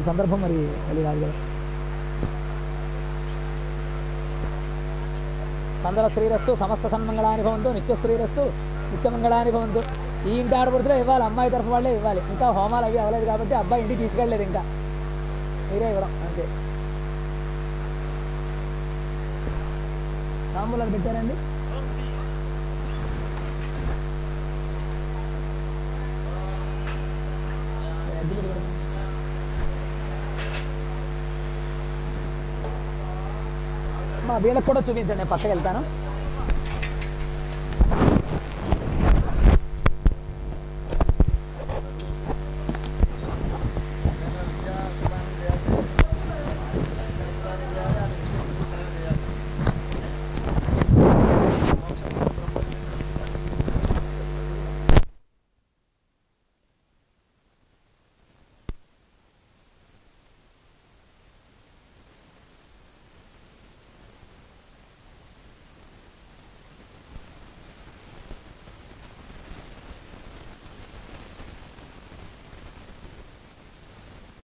సందర్భం మరి మళ్ళీ రాదు కదా సందర శ్రీరస్తు సమస్త సన్మంగళాని భవంతు నిత్య శ్రీరస్తు నిత్యమంగళాని భవంతు ఈ ఇంటి ఆడపడుతులో ఇవ్వాలి అమ్మాయి తరఫు వాళ్ళే ఇవ్వాలి ఇంకా హోమాలు అవి అవ్వలేదు కాబట్టి అబ్బాయి ఇంటికి తీసుకెళ్ళలేదు ఇంకా మీరే ఇవ్వడం అంతే తాంబూలాలు పెట్టారండి అద్దె పెట్టి పెడతాం. మా వీళ్ళకి కూడా చూపించండి నేను పక్కకి వెళ్తాను